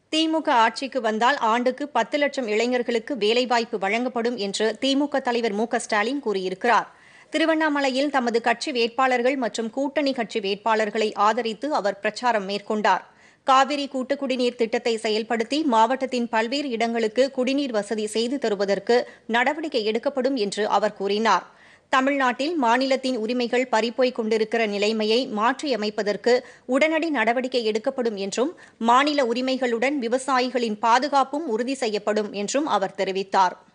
திமுக ஆட்சிக்கு வந்தால் ஆண்டுக்கு பத்து லட்சம் இளைஞர்களுக்கு வேலைவாய்ப்பு வழங்கப்படும் என்று திமுக தலைவர் மு க ஸ்டாலின் கூறியிருக்கிறார் திருவண்ணாமலையில் தமது கட்சி வேட்பாளர்கள் மற்றும் கூட்டணி கட்சி வேட்பாளர்களை ஆதரித்து அவர் பிரச்சாரம் மேற்கொண்டார் காவிரி கூட்டு குடிநீர் திட்டத்தை செயல்படுத்தி மாவட்டத்தின் பல்வேறு இடங்களுக்கு குடிநீர் வசதி செய்து தருவதற்கு நடவடிக்கை எடுக்கப்படும் என்று அவர் கூறினார் தமிழ்நாட்டில் மாநிலத்தின் உரிமைகள் பறிப்போய்க் கொண்டிருக்கிற நிலைமையை மாற்றியமைப்பதற்கு உடனடி நடவடிக்கை எடுக்கப்படும் என்றும் மாநில உரிமைகளுடன் விவசாயிகளின் பாதுகாப்பும் உறுதி செய்யப்படும் என்றும் அவர் தெரிவித்தார்